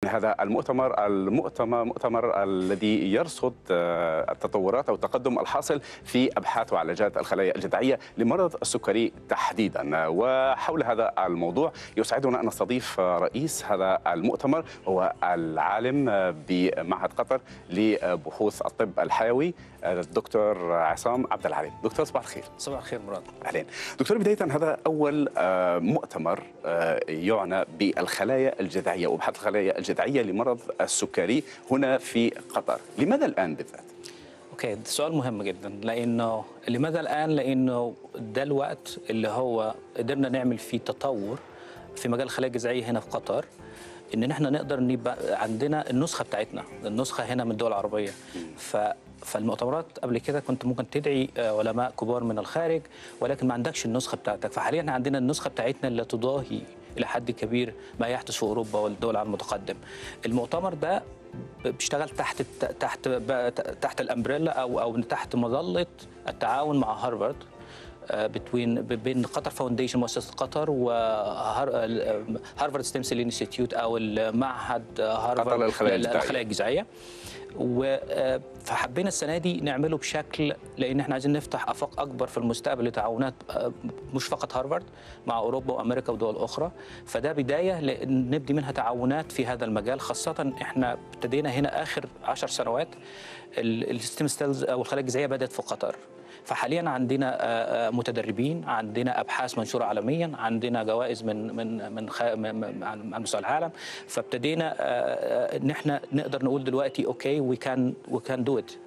هذا المؤتمر المؤتمر مؤتمر الذي يرصد آه، التطورات او التقدم الحاصل في ابحاث وعلاجات الخلايا الجذعيه لمرض السكري تحديدا وحول هذا الموضوع يسعدنا ان نستضيف رئيس هذا المؤتمر هو العالم بمعهد قطر لبحوث الطب الحيوي الدكتور عصام عبد العليم دكتور صباح الخير صباح الخير مراد اهلين دكتور بدايه هذا اول آه، مؤتمر آه، يعنى بالخلايا الجذعيه وابحاث الخلايا الجذعيه لمرض السكري هنا في قطر لماذا الان بالذات اوكي ده سؤال مهم جدا لانه لماذا الان لانه ده الوقت اللي هو قدرنا نعمل فيه تطور في مجال الخلايا الجذعيه هنا في قطر ان احنا نقدر نبقى عندنا النسخه بتاعتنا النسخه هنا من الدول العربيه ف فالمؤتمرات قبل كده كنت ممكن تدعي آه، علماء كبار من الخارج ولكن ما عندكش النسخه بتاعتك فحاليا احنا عندنا النسخه بتاعتنا اللي تضاهي الى حد كبير ما يحدث في اوروبا والدول العالم المتقدم المؤتمر ده بيشتغل تحت الت- تحت ب- تحت الامبريلا او او تحت مظله التعاون مع هارفارد بتوين بين قطر فاونديشن مؤسسه قطر وهارفارد ستيم سيل انستيتيوت او المعهد هارفارد للخلايا الجذعية. الخلايا الجذعيه و آه، فحبينا السنه دي نعمله بشكل لان احنا عايزين نفتح افاق اكبر في المستقبل لتعاونات آه، مش فقط هارفارد مع اوروبا وامريكا ودول اخرى فده بدايه لأن نبدي منها تعاونات في هذا المجال خاصه احنا ابتدينا هنا اخر عشر سنوات الستيم ستيلز او الخلايا الجذعيه بدات في قطر فحاليا عندنا آه، آه، متدربين عندنا ابحاث منشوره عالميا عندنا جوائز من من من خ... من- من- على مستوى العالم فابتدينا آه، آه، ان احنا نقدر نقول دلوقتي اوكي وي كان وي كان دو ات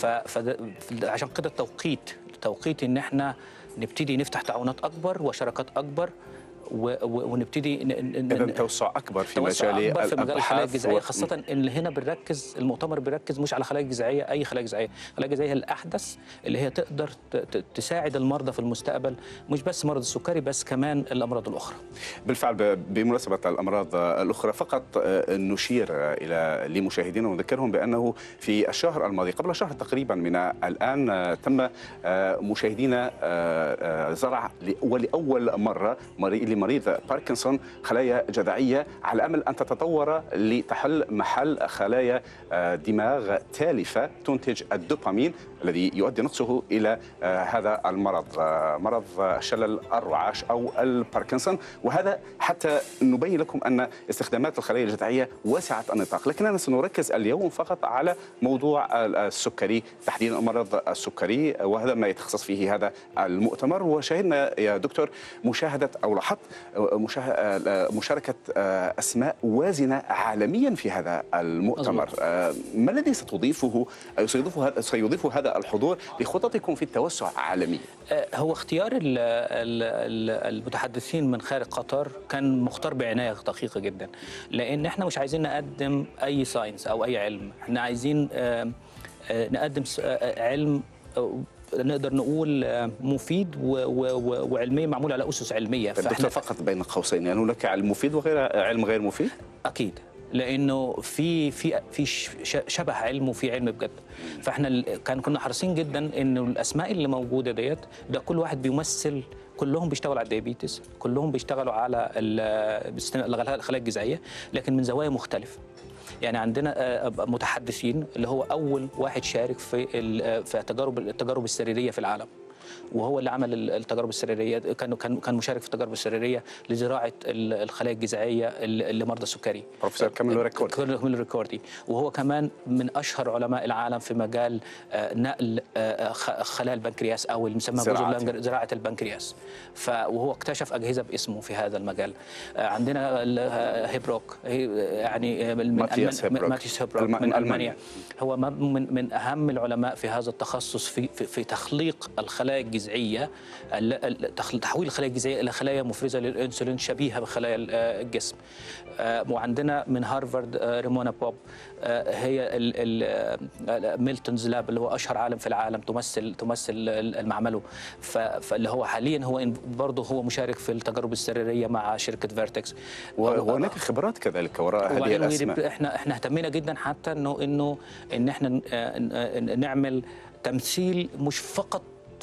فعشان كده التوقيت توقيت ان احنا نبتدي نفتح تعاونات اكبر وشراكات اكبر و... و... ونبتدي ن... ن... اذا ن- توسع اكبر في توسع مجال اكبر في مجال الخلايا الابحاث الجذعيه و- خاصه ان هنا بنركز المؤتمر بيركز مش على خلايا جذعيه اي خلايا جذعيه الخلايا الجذعيه هي الاحدث اللي هي تقدر ت- ت- تساعد المرضى في المستقبل مش بس مرض السكري بس كمان الامراض الاخرى بالفعل ب- بمناسبة الأمراض الأخرى فقط آه، نشير آه، إلى لمشاهدينا ونذكرهم بأنه في الشهر الماضي قبل شهر تقريبا من الآن آه، تم آه، مشاهدينا آه، آه، زرع ل- ولأول مرة مري- لمريض باركنسون خلايا جذعية على أمل أن تتطور لتحل محل خلايا آه، دماغ تالفة تنتج الدوبامين الذي يؤدي نقصه إلى آه، هذا المرض آه، مرض آه، شلل الرعاش أو الباركنسون وهذا حتى نبين لكم أن استخدامات الخلايا الجذعية واسعة النطاق لكننا سنركز اليوم فقط على موضوع السكري تحديدا مرض السكري وهذا ما يتخصص فيه هذا المؤتمر وشاهدنا يا دكتور مشاهدة أو لاحظت مشاه- مشاركة أسماء وازنة عالميا في هذا المؤتمر مظبوط. آه، ما الذي ستضيفه أو سيضيف هذا سيضيف هذا الحضور لخططكم في التوسع عالميا آه، هو اختيار ال- ال- ال- المتحدثين من خارج قطر كان مختار بعنايه دقيقه جدا لان احنا مش عايزين نقدم اي ساينس او اي علم احنا عايزين آه، آه، نقدم س- آه، علم آه، نقدر نقول آه، مفيد و- و- و- وعلميا معمول على اسس علميه دكتور فقط بين قوسين يعني هناك علم مفيد وغير علم غير مفيد اكيد لانه في في في ش- ش- شبه علم وفي علم بجد فاحنا ال- كان كنا حريصين جدا انه الاسماء اللي موجوده ديت ده كل واحد بيمثل كلهم بيشتغلوا على الديابيتس كلهم بيشتغلوا على ال- بيست- الخلايا الجذعيه لكن من زوايا مختلفه يعني عندنا آه، متحدثين اللي هو اول واحد شارك في ال- آه، في التجارب التجارب السريريه في العالم وهو اللي عمل ال- التجارب السريريه كان كان كان مشارك في التجارب السريريه لزراعه ال- الخلايا الجذعيه ل- لمرضى السكري بروفيسور كاميلو ريكورد. كاميلو ريكوردي وهو كمان من اشهر علماء العالم في مجال آه، نقل آه، خ- خلايا البنكرياس او اللي بيسمى زراعة. جزر زراعه البنكرياس ف وهو اكتشف اجهزه باسمه في هذا المجال آه، عندنا ال- آه، هيبروك هي- يعني آه، من ماتياس ألمان- هيبروك. ماتياس هيبروك الم- من من المانيا ألمانيا. هو م- من من اهم العلماء في هذا التخصص في في, في تخليق الخلايا الجذعيه ال- ال- تخل- تحويل الخلايا الجذعيه الى خلايا مفرزه للانسولين شبيهه بخلايا ال- آه، الجسم آه، وعندنا من هارفارد آه، ريمونا بوب آه، هي ال- ال- آه، ميلتونز لاب اللي هو اشهر عالم في العالم تمثل تمثل ال- معمله ف- فاللي هو حاليا هو إن- برضه هو مشارك في التجارب السريريه مع شركه فيرتكس وهناك خبرات كذلك وراء هذه وبعدين الأسماء احنا احنا اهتمينا جدا حتى انه انه ان احنا ن- آه، ن- نعمل تمثيل مش فقط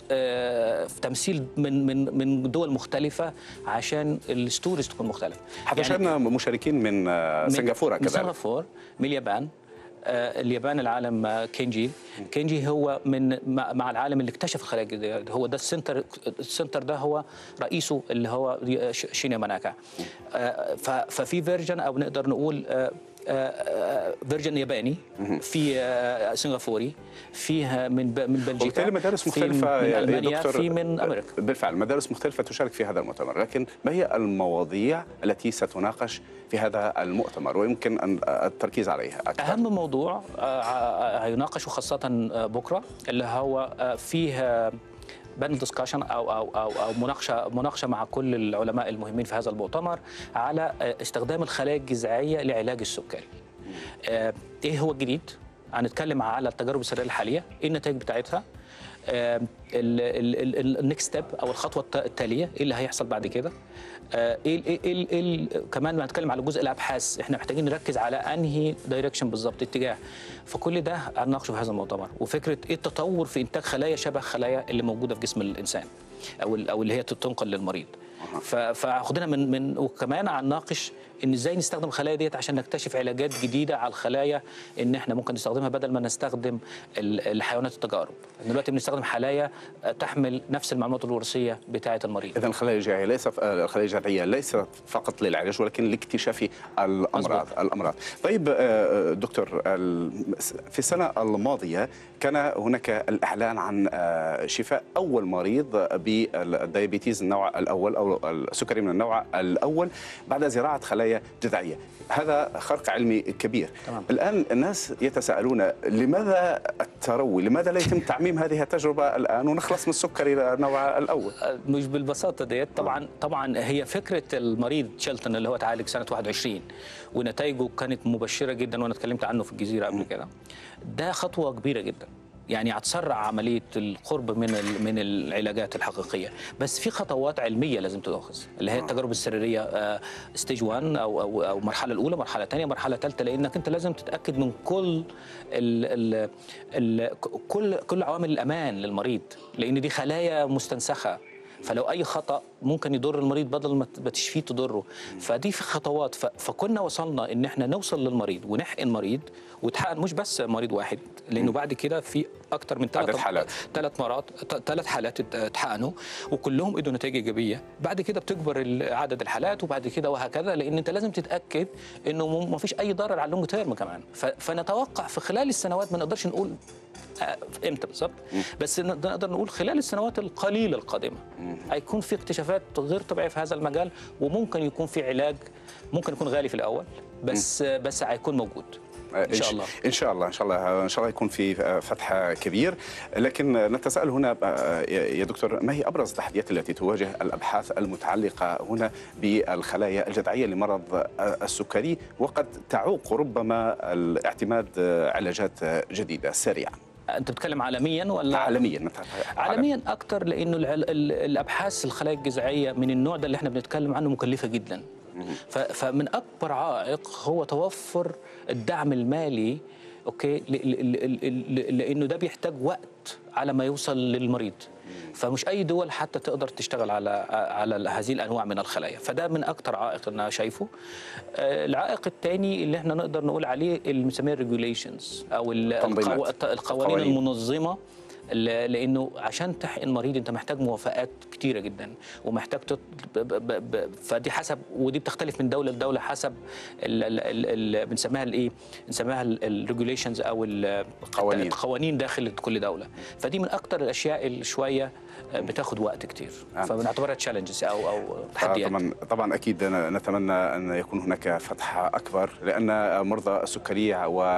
آه، في تمثيل من من من دول مختلفه عشان الستوريز تكون مختلفه حتى شاهدنا مشاركين من آه، من- سنغافورة من كذلك سنغافور من اليابان آه، اليابان العالم آه، كينجي كينجي هو من مع مع العالم اللي اكتشف الخلايا الجديدة هو ده السنتر السنتر ده هو رئيسه اللي هو ش- شينيا مناكا آه، ف- ففي فيرجن او نقدر نقول آه، آه، فيرجن ياباني في آه، سنغافوري فيها من ب- من بلجيكا وبالتالي مدارس في مختلفة من يا- يا المانيا دكتور في من امريكا بالفعل مدارس مختلفة تشارك في هذا المؤتمر لكن ما هي المواضيع التي ستناقش في هذا المؤتمر ويمكن أن التركيز عليها أكثر اهم موضوع آه، ع- هيناقشه خاصه آه، بكره اللي هو آه، فيه بانل ديسكشن او او او او مناقشه مناقشه مع كل العلماء المهمين في هذا المؤتمر على آه، استخدام الخلايا الجذعيه لعلاج السكري. آه، ايه هو الجديد؟ هنتكلم على التجارب السريه الحاليه، ايه النتائج بتاعتها؟ النكست ستيب او الخطوه الت- التاليه ايه اللي هيحصل بعد كده آه، ايه ايه ايه ايه إيه- كمان هنتكلم على جزء الابحاث احنا محتاجين نركز على انهي دايركشن بالظبط اتجاه فكل ده هنناقشه في هذا المؤتمر وفكره ايه التطور في انتاج خلايا شبه خلايا اللي موجوده في جسم الانسان او ال- او اللي هي تنقل للمريض ف- فهاخدنا من من وكمان هنناقش ان ازاي نستخدم الخلايا ديت عشان نكتشف علاجات جديده على الخلايا ان احنا ممكن نستخدمها بدل ما نستخدم ال- الحيوانات التجارب دلوقتي بنستخدم خلايا آه، تحمل نفس المعلومات الوراثيه بتاعه المريض إذا الخلايا الجذعية ليس الخلايا الجذعية ليست فقط للعلاج ولكن لاكتشاف الأمراض الأمراض طيب آه، دكتور ال- في السنة الماضية كان هناك الإعلان عن آه، شفاء أول مريض بالديابيتيز النوع الأول أو السكري من النوع الأول بعد زراعة خلايا جذعية هذا خرق علمي كبير تمام. الآن الناس يتساءلون لماذا التروي لماذا لا يتم تعميم هذه التجربة الآن ونخلص من السكري النوع الأول مش بالبساطه ديت طبعا طبعا هي فكره المريض شيلتون اللي هو اتعالج سنه 21 ونتائجه كانت مبشره جدا وانا اتكلمت عنه في الجزيره قبل كده ده خطوه كبيره جدا يعني هتسرع عمليه القرب من ال- من العلاجات الحقيقيه بس في خطوات علميه لازم تؤخذ اللي هي التجارب السريريه ستيج 1 او او او المرحله الاولى مرحله ثانيه مرحله ثالثه لانك انت لازم تتاكد من كل ال ال ال كل كل عوامل الامان للمريض لان دي خلايا مستنسخه فلو اي خطا ممكن يضر المريض بدل ما ما تشفيه تضره فدي في خطوات ف- فكنا وصلنا ان احنا نوصل للمريض ونحقن مريض وتحقن مش بس مريض واحد لانه بعد كده في اكتر من عدد ثلاث حالات. ثلاث مرات ثلاث حالات ات- اتحقنوا وكلهم ادوا نتائج ايجابيه بعد كده بتكبر ال- عدد الحالات وبعد كده وهكذا لان انت لازم تتاكد انه ما فيش اي ضرر على اللونج تيرم كمان ف- فنتوقع في خلال السنوات ما نقدرش نقول آه، امتى بالظبط بس ن- نقدر نقول خلال السنوات القليله القادمه هيكون في اكتشافات غير طبيعيه في هذا المجال وممكن يكون في علاج ممكن يكون غالي في الاول بس بس هيكون موجود ان شاء الله ان شاء الله ان شاء الله ان شاء الله يكون في فتح كبير لكن نتساءل هنا يا دكتور ما هي ابرز التحديات التي تواجه الابحاث المتعلقه هنا بالخلايا الجذعيه لمرض السكري وقد تعوق ربما الاعتماد علاجات جديده سريعه انت بتتكلم عالميا ولا عالميا عالميا اكثر لانه الع- ال- الابحاث الخلايا الجذعيه من النوع ده اللي احنا بنتكلم عنه مكلفه جدا ف- فمن اكبر عائق هو توفر الدعم المالي اوكي ل- ل- ل- ل- لانه ده بيحتاج وقت على ما يوصل للمريض فمش اي دول حتى تقدر تشتغل على على هذه الانواع من الخلايا فده من اكثر عائق انا شايفه آه، العائق الثاني اللي احنا نقدر نقول عليه اللي بنسميه الريجوليشنز او ال- تنظيمات. القوا- القوانين القوانين. المنظمه ل- لانه عشان تحقن مريض انت محتاج موافقات كتيره جدا ومحتاج تط... ب... ب... ب... فدي حسب ودي بتختلف من دوله لدوله حسب ال... ال... ال... ال... بنسميها الايه؟ بنسميها الريجوليشنز او ال... القوانين. القوانين داخل كل دوله فدي من اكتر الاشياء اللي شويه بتاخد وقت كتير آه. فبنعتبرها تشالنجز او او تحديات طبعا طبعا اكيد نتمنى ان يكون هناك فتح اكبر لان مرضى السكري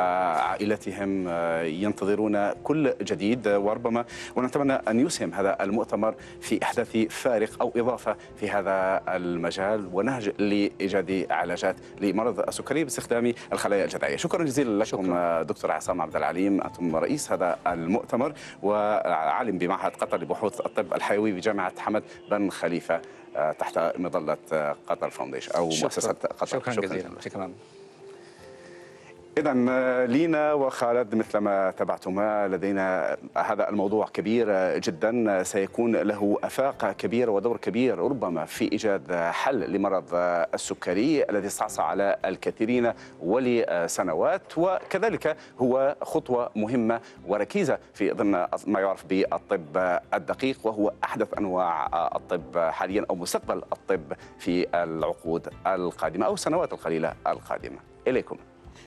وعائلتهم ينتظرون كل جديد وربما ونتمنى ان يسهم هذا المؤتمر في احداث فارق او اضافه في هذا المجال ونهج لايجاد علاجات لمرض السكري باستخدام الخلايا الجذعيه شكرا جزيلا لكم شكراً. دكتور عصام عبد العليم انتم رئيس هذا المؤتمر وعالم بمعهد قطر لبحوث الطب الحيوي بجامعه حمد بن خليفه آه، تحت مظله آه، قطر فاونديشن او مؤسسه قطر شكرا, شكرا جزيلا شكرا إذا لينا وخالد مثلما تابعتما لدينا هذا الموضوع كبير جدا سيكون له آفاق كبيرة ودور كبير ربما في إيجاد حل لمرض السكري الذي استعصى على الكثيرين ولسنوات وكذلك هو خطوة مهمة وركيزة في ضمن ما يعرف بالطب الدقيق وهو أحدث أنواع الطب حاليا أو مستقبل الطب في العقود القادمة أو السنوات القليلة القادمة إليكم